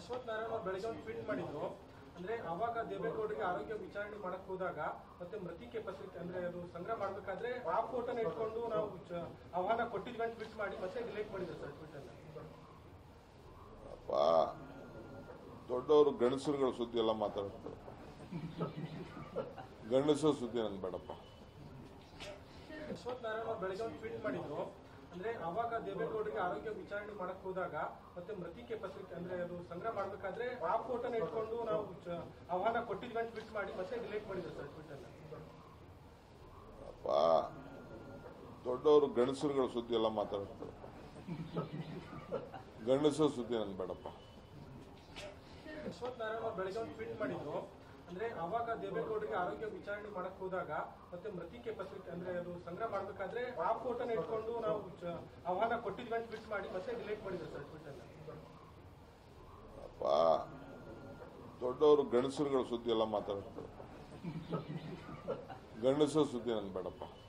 ಅಶ್ವಥ್ ನಾರಾಯಣ ಅವ್ರು ಬೆಳಗ್ಗೆ ಒಂದು ಟ್ವೀಟ್ ಮಾಡಿದ್ರು ಅಂದ್ರೆ ಅವಾಗ ದೇವೇಗೌಡರಿಗೆ ಆರೋಗ್ಯ ವಿಚಾರಣೆ ಮಾಡಕ್ ಹೋದಾಗ ಮತ್ತೆ ಮೃತಿಕೆ ಪತ್ರಿಕೆ ಅಂದ್ರೆ ಅದು ಸಂಗ್ರಹ ಮಾಡ್ಬೇಕಾದ್ರೆ ಆ ಫೋಟೋನ ಇಟ್ಕೊಂಡು ನಾವು ಚ- ಆಹ್ವಾನ ಕೊಟ್ಟಿದ್ವಿ ಅಂತ ಟ್ವೀಟ್ ಮಾಡಿ ಮತ್ತೆ ಡಿಲೀಟ್ ಮಾಡಿದ್ರು ಸರ್ ಟ್ವೀಟ್ ಅನ್ನ ಅಪ್ಪ ದೊಡ್ಡವರು ಗಂಡಸರುಗಳ ಸುದ್ದಿ ಎಲ್ಲ ಮಾತಾಡ್ತಾರೆ ಗಂಡಸರ ಸುದ್ದಿ ನನ್ಗೆ ಬೇಡಪ್ಪ ಅಶ್ವಥ್ ನಾರಾಯಣ ಅವ್ರು ಬೆಳಗ್ಗೆ ಒಂದು ಟ್ವೀಟ್ ಮಾಡಿದ್ರು ಅಂದ್ರೆ ಅವಾಗ ದೇವೇಗೌಡರಿಗೆ ಆರೋಗ್ಯ ವಿಚಾರಣೆ ಮಾಡಕ್ ಹೋದಾಗ ಮತ್ತೆ ಮೃತಿಕೆ ಪತ್ರಿಕೆ ಅಂದ್ರೆ ಅದು ಸಂಗ್ರಹ ಮಾಡ್ಬೇಕಾದ್ರೆ ಆ ಫೋಟೋನ ಇಟ್ಕೊಂಡು ನಾವು ಚ- ಆಹ್ವಾನ ಕೊಟ್ಟಿದ್ವಿ ಅಂತ ಟ್ವೀಟ್ ಮಾಡಿ ಮತ್ತೆ ಡಿಲೀಟ್ ಮಾಡಿದ್ರು ಸರ್ ಟ್ವೀಟ್ ಅನ್ನ ಅಪ್ಪ ದೊಡ್ಡವರು ಗಂಡಸರುಗಳ ಸುದ್ದಿ ಎಲ್ಲ ಮಾತಾಡ್ತಾರೆ ಗಂಡಸರ ಸುದ್ದಿ ನನ್ಗೆ ಬೇಡಪ್ಪ ಅಶ್ವಥ್ ನಾರಾಯಣ ಅವ್ರು ಬೆಳಗ್ಗೆ ಒಂದು ಟ್ವೀಟ್ ಮಾಡಿದ್ರು ಅಂದ್ರೆ ಅವಾಗ ದೇವೇಗೌಡರಿಗೆ ಆರೋಗ್ಯ ವಿಚಾರಣೆ ಮಾಡಕ್ ಹೋದಾಗ ಮತ್ತೆ ಮೃತಿಕೆ ಪತ್ರಿಕೆ ಅಂದ್ರೆ ಅದು ಸಂಗ್ರಹ ಮಾಡ್ಬೇಕಾದ್ರೆ ಆ ಫೋಟೋನ ಇಟ್ಕೊಂಡು ನಾವು ಚ- ಆಹ್ವಾನ ಕೊಟ್ಟಿದ್ವಿ ಅಂತ ಟ್ವೀಟ್ ಮಾಡಿ ಮತ್ತೆ ಡಿಲೀಟ್ ಮಾಡಿದ್ರು ಸರ್ ಟ್ವೀಟ್ ಅನ್ನ ಅಪ್ಪ ದೊಡ್ಡವರು ಗಂಡಸರುಗಳ ಸುದ್ದಿ ಎಲ್ಲ ಮಾತಾಡ್ತಾರೆ ಗಂಡಸರ ಸುದ್ದಿ ನನ್ಗೆ ಬೇಡಪ್ಪ